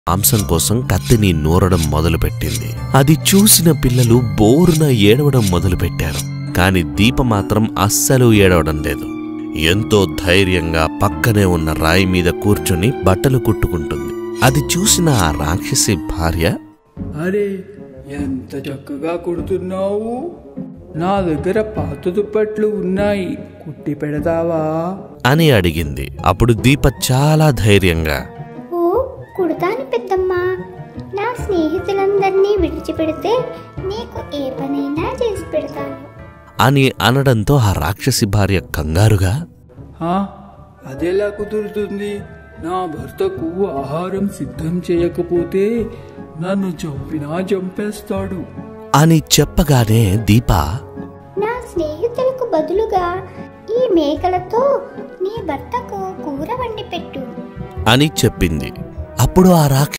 మాంసం కోసం కత్తిని నూరడం మొదలుపెట్టింది అది చూసిన పిల్లలు బోరున ఏడవడం మొదలుపెట్టారు కాని దీప మాత్రం అస్సలు ఏడవడం లేదు ఎంతో ధైర్యంగా పక్కనే ఉన్న రాయి మీద కూర్చుని బట్టలు కుట్టుకుంటుంది అది చూసిన ఆ రాక్షసి భార్య అరే ఎంత చక్కగా కుడుతున్నావు నా దగ్గర పాత దుప్పట్లు ఉన్నాయి కుట్టి పెడతావా అని అడిగింది అప్పుడు దీప చాలా ధైర్యంగా ఓ కుడతాను పెద్దమ్మా నా స్నేహితులందరినీ విడిచిపెడితే నీకు ఏ పనైనా చేసి పెడతాను అని అనడంతో ఆ రాక్షసి భార్య కంగారుగా ఆ, అదెలా కుదురుతుంది నా భర్తకు ఆహారం సిద్ధం చేయకపోతే నన్ను చంపినా చంపేస్తాడు అని చెప్పగానే దీప నా స్నేహితులకు బదులుగా ఈ మేకలతో నీ భర్తకు కూర వండి పెట్టు అని చెప్పింది అప్పుడు ఆ రాక్ష